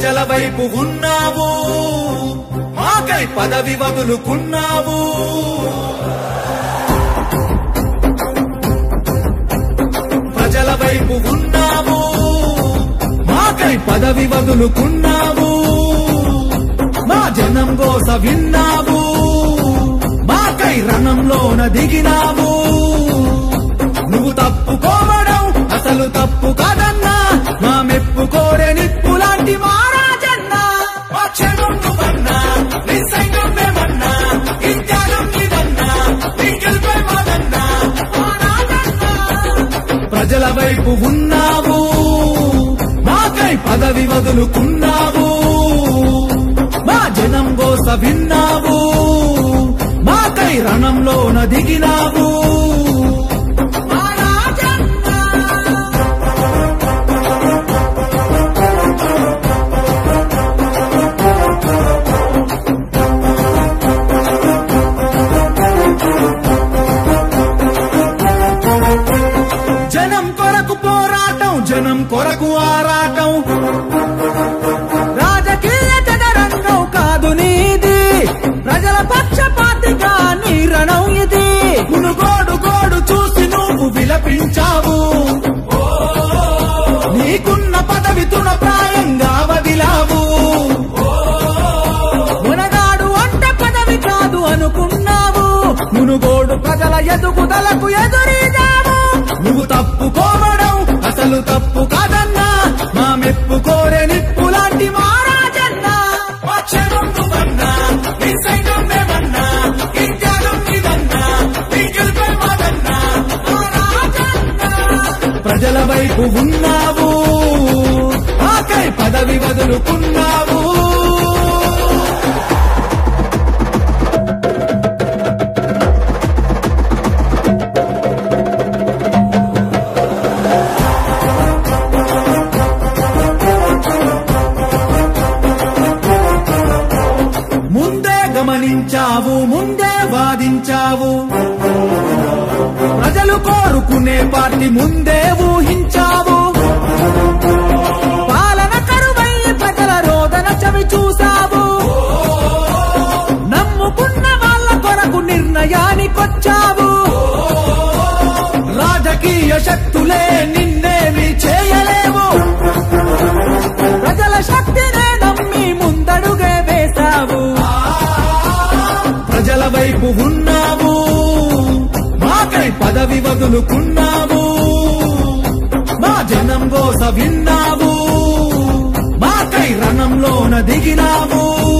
ప్రజల వైపు ఉన్నావు మాకై పదవి వదులుకున్నావు ప్రజల వైపు ఉన్నావు మాకై పదవి వదులుకున్నావు మా జనం గోస విన్నావు మాకై రణంలోన దిగినావు నువ్వు తప్పుకోవడం అసలు తప్పు కాదన్నా మా మెప్పు కోరే నిప్పు లాంటి మారాజన్నా మా క్షణం నువ్వన్నా నీ సైన్యం మేమన్నా ఈ త్యాగం నీదన్నా నీ గెలుపే మాదన్నా మా రాజన్నా. ప్రజల వైపు ఉన్నావు మాకై పదవి వదులుకున్నావు మా జనం గోస విన్నావు మాకై రణంలోన దిగినావు మా రాజన్నా. జనం కొరకు పోరాటం జనం కొరకు ఆరాటం రాజకీయ చదరంగం కాదు నీది ప్రజల పక్షపాతిగా నీ రణం ఇది మునుగోడు గోడు చూసి నువ్వు విలపించావు నీకున్న పదవి తృణప్రాయంగా వదిలావు మునగాడు అంటే పదవి కాదు అనుకున్నావు మునుగోడు ప్రజల ఎదుగుదలకు ఎదురీదావు నువ్వు తప్పుకోవడం అసలు తప్పు కాదన్నా మా మెప్పు కోరే నిప్పు లాంటి మారాజన్నా మా క్షణం నువ్వన్నా, నీ సైన్యం మేమన్నా, ఈ త్యాగం నీదన్నా, నీ గెలుపే మాదన్నా, మా రాజన్నా. ప్రజల వైపు ఉన్నావు ఆకై పదవి వదులుకున్నావు ముందే గమనించావు ముందే వాదించావు ప్రజలు కోరుకునే పార్టీ ముందే ఊహించావు పాలన కరువై ప్రజల రోదన చవి చూసావు నమ్ముకున్న వాళ్ళ కొరకు నిర్ణయానికొచ్చావు రాజకీయ శక్తులే నిన్నేమి చేయలేవు ప్రజల శక్తినే నమ్మి ముందడుగే వేశావు ప్రజల వైపు ఉన్నావు మాకై పదవి వదులుకున్నావు మా జనం గోస విన్నావు మాకై రణంలోన దిగినావు